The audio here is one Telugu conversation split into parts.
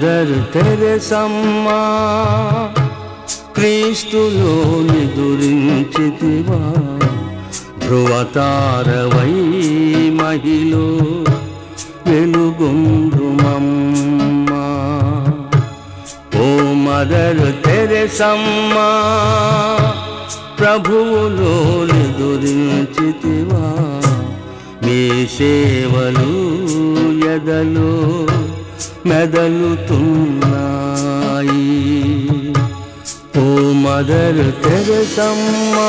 మదర్ తెరసమ్మా క్రీస్తులో నిదురించితివా ధ్రువతారవై మహిలో వెలుగొందుమమ్మా ఓ మదర్ తెరసమ్మా ప్రభువులో నిదురించితివా మీ సేవలు ఎదలు మెదలుతున్నాయి ఓ మదర్ తెరసమ్మా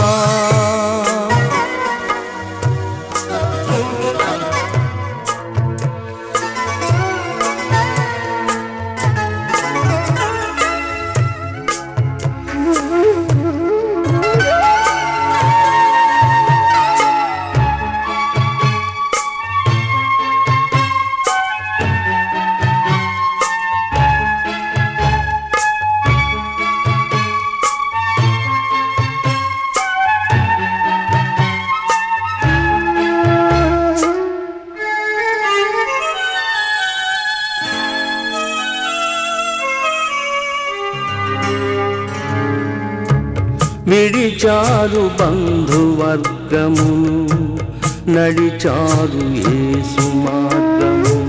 విడిచారు బంధువర్గమును నడిచారు ఏసు మార్గమున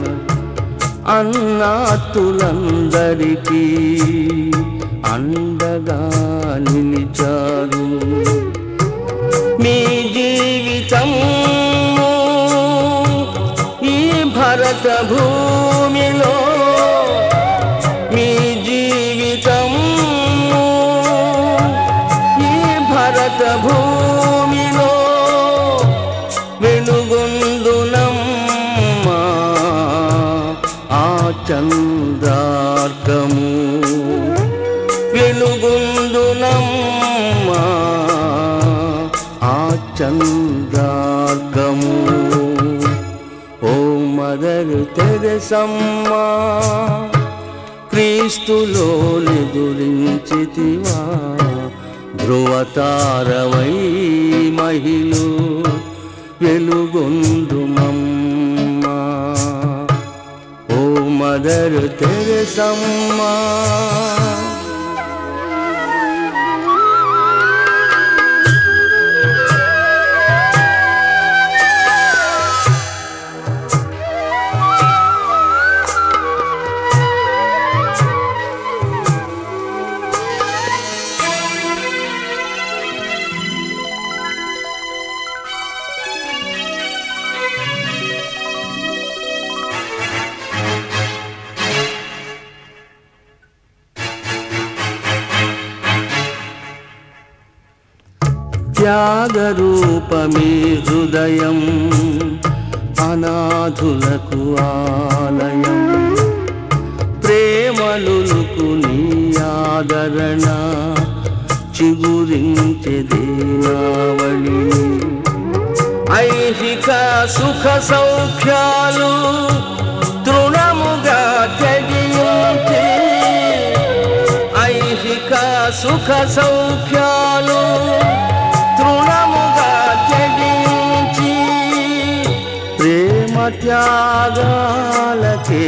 అన్నాతులందరికీ అండగా నిలిచారు మీ జీవితం ఈ భరత భూమిలో మీ జీవితం ఈ భరత భూమిలో వెలుగొందునమ్మా ఆ చంద్రార్కము వెలుగొందునమ్మా ఆ చంద్రార్కము ఓ మదర్ తెరసమ్మా క్రీస్తులో నిదురించితివా ధ్రువతారవై మహిళ వెలుగొందుమమ్మా ఓ మదర్ తెరసమ్మా త్యాగరూపమే హృదయం అనాథులకు ఆలయం ప్రేమలుకు నీ ఆదరణ చిగురించే దేనావళిని ఐహిక సుఖ సౌఖ్యాలు తృణముగా తెగించి ఐహిక సుఖ సౌఖ్యాలు తృణముగా తెగించి ప్రేమ త్యాగాలకే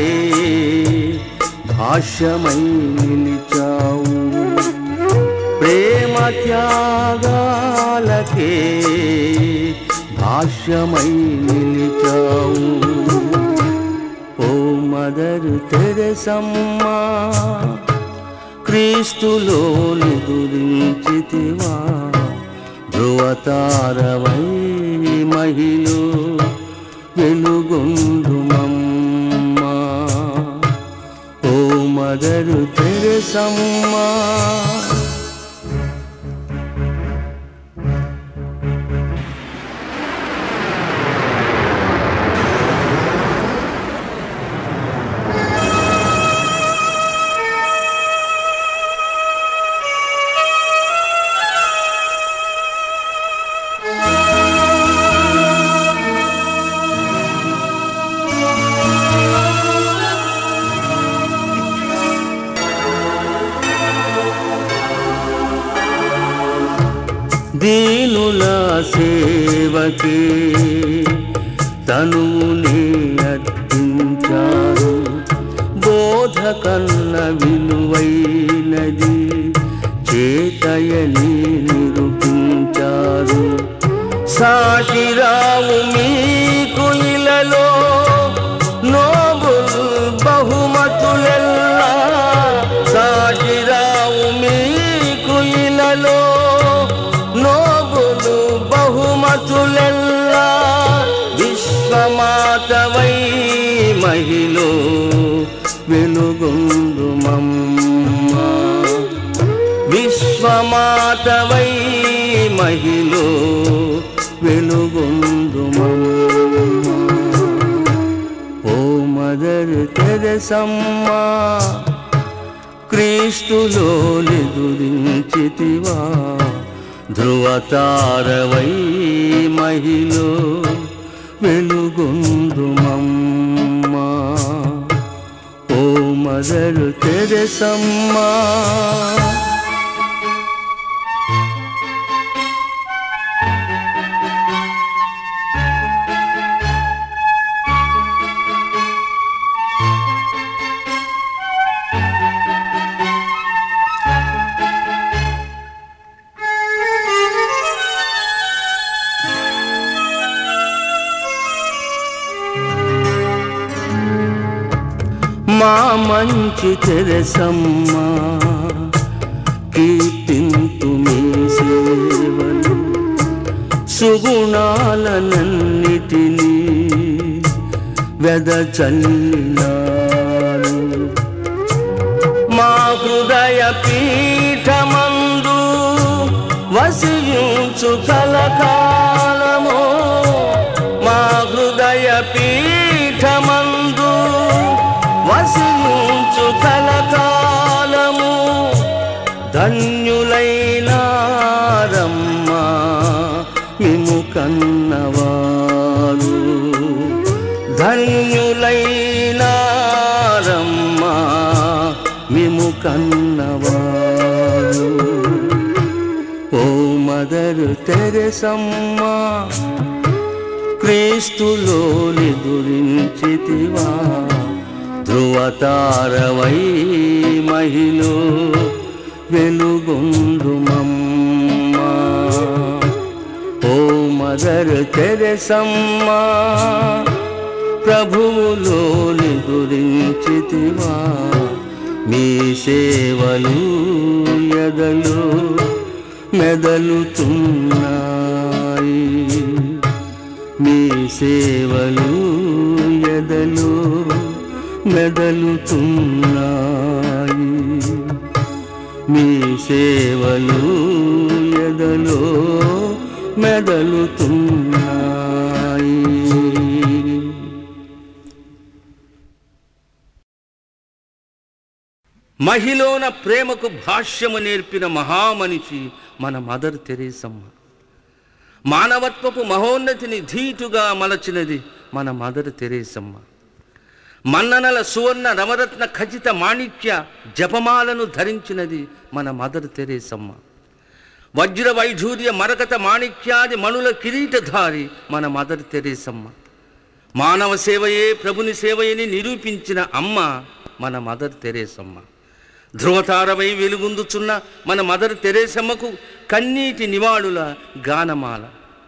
భాష్యమై నిలిచావు ప్రేమ త్యాగాలకే భాష్యమై నిలిచావు ఓ మదర్ తెరసమ్మా క్రీస్తులో నిదురించితివా ధ్రువతారవై మహిళ వెలుగొందుమమ్మా ఓ మదరు తెరసమ్మా దీనుల సేవకే తనువుని అర్పించారు బోధ కన్న విలువైనది చేతయని నిరూపించారు సాటిరావు మీకు ఇలలో నోబుల్ బహుమతులెల్లా సాటిరావు మీకు ఇలలో నోబులు బహుమతులెల్లా విశ్వమాతవై మహిలో వెలుగొందు మమ్మ విశ్వమాతవై మహిలో వెలుగొందు మమ్మ ఓ మదర్ తెరసమ్మా క్రీస్తులో నిదురించితివా ధ్రువతారవై మహిలో వెలుగొందుమమ్మా ఓ మదరు తెరసమ్మా మా మంచి తెరసమ్మా కీర్తింతు మీ సేవలు సుగుణాలనన్నిటినీ వెదచల్లినారు మా హృదయ పీఠమందు వసించు కలకాలము మా హృదయ పీఠమందు వసించు కలకాలము ధన్యులైనారమ్మా మిము కన్నవారు ధన్యులైనారమ్మా మిము కన్నవారు ఓ మదరు తెరసమ్మా క్రీస్తులో నిదురించితివా ధ్రువతారవై మహిలో వెలుగొందుమమ్మా ఓ మదరు తెరసమ్మా ప్రభువులో నిదురించితివా మీ సేవలు ఎదలు మెదలుతున్నాయి మీ సేవలు ఎదలు మెదలుతున్నాయి మీ సేవలు ఎదలో మెదలుతున్నాయి మహిలోన ప్రేమకు భాష్యము నేర్పిన మహామనిషి మన మదర్ తెరేసమ్మ మానవత్వపు మహోన్నతిని ధీటుగా మలచినది మన మదర్ తెరేసమ్మ మన్ననల సువర్ణ నవరత్న ఖచ్చిత మాణిక్య జపమాలను ధరించినది మన మదర్ తెరేసమ్మ వజ్ర వైఢూర్య మరకత మాణిక్యాది మణుల కిరీటధారి మన మదర్ తెరేసమ్మ మానవ సేవయే ప్రభుని సేవయని నిరూపించిన అమ్మ మన మదర్ తెరేసమ్మ ధ్రువతారవై వెలుగుందుచున్న మన మదర్ తెరేసమ్మకు కన్నీటి నివాళుల గానమాల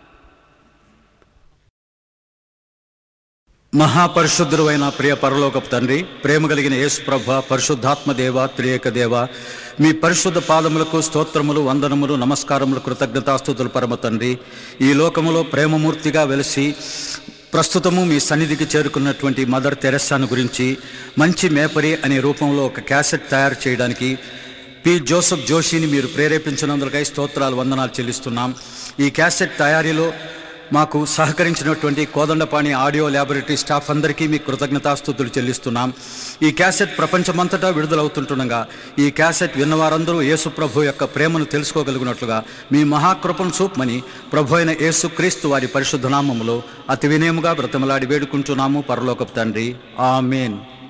మహాపరిశుద్ధుడు అయిన ప్రియ పరలోకపు తండ్రి ప్రేమ కలిగిన యేసుప్రభ పరిశుద్ధాత్మ దేవ త్రియేక దేవ మీ పరిశుద్ధ పాదములకు స్తోత్రములు వందనములు నమస్కారములు కృతజ్ఞతాస్తుతులు పరమ తండ్రి ఈ లోకములో ప్రేమమూర్తిగా వెలిసి ప్రస్తుతము మీ సన్నిధికి చేరుకున్నటువంటి మదర్ తెరెస్సాను గురించి మంచి మేపరి అనే రూపంలో ఒక క్యాసెట్ తయారు చేయడానికి పి జోసఫ్ జోషిని మీరు ప్రేరేపించినందుకై స్తోత్రాలు వందనాలు చెల్లిస్తున్నాం ఈ క్యాసెట్ తయారీలో మాకు సహకరించినటువంటి కోదండపాణి ఆడియో ల్యాబొరేటరీ స్టాఫ్ అందరికీ మీ కృతజ్ఞతాస్తుతులు చెల్లిస్తున్నాం ఈ క్యాసెట్ ప్రపంచమంతటా విడుదలవుతుంటుండగా ఈ క్యాసెట్ విన్నవారందరూ యేసు ప్రభు యొక్క ప్రేమను తెలుసుకోగలిగినట్లుగా మీ మహాకృపను చూపమని ప్రభు అయిన యేసు క్రీస్తు వారి పరిశుద్ధ నామములో అతి వినయముగా బ్రతమలాడి వేడుకుంటున్నాము పరలోకపు తండ్రి ఆమెన్